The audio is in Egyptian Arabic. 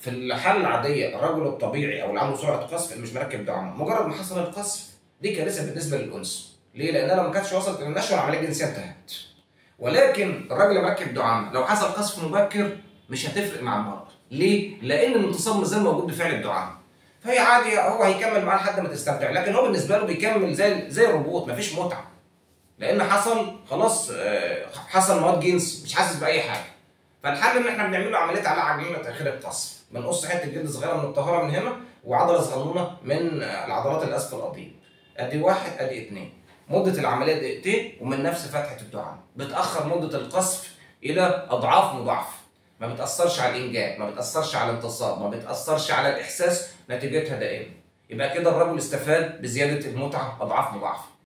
في الحاله العاديه الرجل الطبيعي او اللي عنده سرعه قذف اللي مش مركب دعامه مجرد ما حصل القذف دي كارثه بالنسبه للانثى ليه؟ لانها لو ما كانتش وصلت للنشوه العمليه الجنسيه انتهت ولكن الراجل اللي مركب دعامه لو حصل قذف مبكر مش هتفرق مع المرأة ليه؟ لان الانتصاب ما زال موجود بفعل الدعامه فهي عادي هو هيكمل معاه لحد ما تستمتع لكن هو بالنسبه له بيكمل زي زي الروبوت مفيش متعه لان حصل خلاص آه، حصل مواد جنس مش حاسس باي حاجه فالحل ان احنا بنعمل له عمليه على عجينه تاخير القصف بنقص حته جلد صغيره من الطهاره من هنا وعضله صغنونه من آه، العضلات اللي اسفل القضيب ادي واحد ادي اتنين مده العمليه دقيقتين ومن نفس فتحه الدعامه بتاخر مده القصف الى اضعاف مضاعفه ما بتاثرش على الانجاب ما بتاثرش على الانتصاب ما بتاثرش على الاحساس نتيجتها دائما يبقى كده الرجل استفاد بزياده المتعه اضعاف مضاعفه